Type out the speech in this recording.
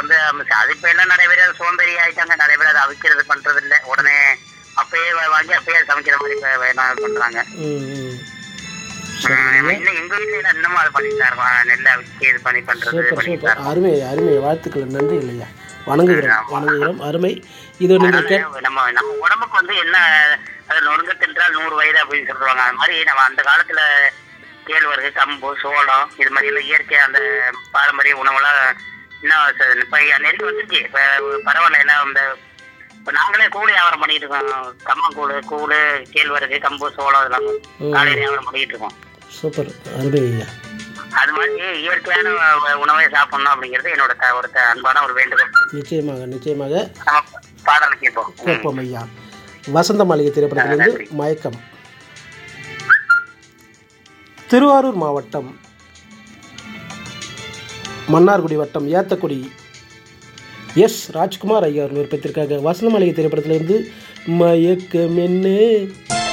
வந்து அந்த அது இப்ப எல்லாம் நிறைய பேர் சோம்பேறி ஆயிட்டாங்க நிறைய பேர் அதை அவிக்கிறது பண்றது இல்ல உடனே அப்பயே வா- வாங்கி அப்பயே சமைக்கிற மாதிரி இப்ப வேணாம் பண்றாங்க ம் ம் உம், இன்னும் எங்க வீட்டுல எல்லாம் இன்னமும் அதை பண்ணிட்டு தான் இருக்கோம் நெல்லை அவிச்சு இது பண்ணி பண்றது சூப்பர் பண்ணிட்டு தான் சூப்பர் அருமை அருமை வாழ்த்துக்கள் நன்றி இல்லையா வணங்குகிறோம் வணங்குகிறோம் அருமை இது நீங்கள் கே அதனால நம்ம நம்ம உடம்புக்கு வந்து என்ன அது நொறுங்க தின்றால் நூறு வயது அப்படின்னு சொல்லுவாங்க அது மாதிரி நம்ம அந்த காலத்துல கேழ்வரகு கம்பு சோளம் இது மாதிரி எல்லாம் இயற்கை அந்த பாரம்பரிய உணவெல்லாம் இன்னும் ச- இப்ப நெருங்கி வந்துருச்சு இப்ப பரவாயில்ல எல்லாம் இந்த இப்ப நாங்களே கூலி வியாபாரம் பண்ணிட்டு இருக்கோம் கம்மங்கூழ் கூழ் கேழ்வரகு கம்பு சோளம் இதெல்லாம் காலையில வியாபாரம் பண்ணிட்டு இருக்கோம் சூப்பர் அருமை ஐயா அது மாதிரி இயற்கையான உ- உணவை சாப்பிடணும் அப்படிங்கிறது என்னோட த- ஒரு த- அன்பான ஒரு வேண்டுகோள் நிச்சயமாக நிச்சயமாக நம்ம பாடல் கேட்போம் ம். கேட்போம் ஐயா வசந்த மாளிகை திரைப்படத்திலிருந்து மயக்கம் திருவாரூர் மாவட்டம் மன்னார்குடி வட்டம் ஏத்தக்குடி எஸ் ராஜ்குமார் ஐயா விருப்பத்திற்காக வசந்த மாளிகை திரைப்படத்திலிருந்து மயக்கம் என்ன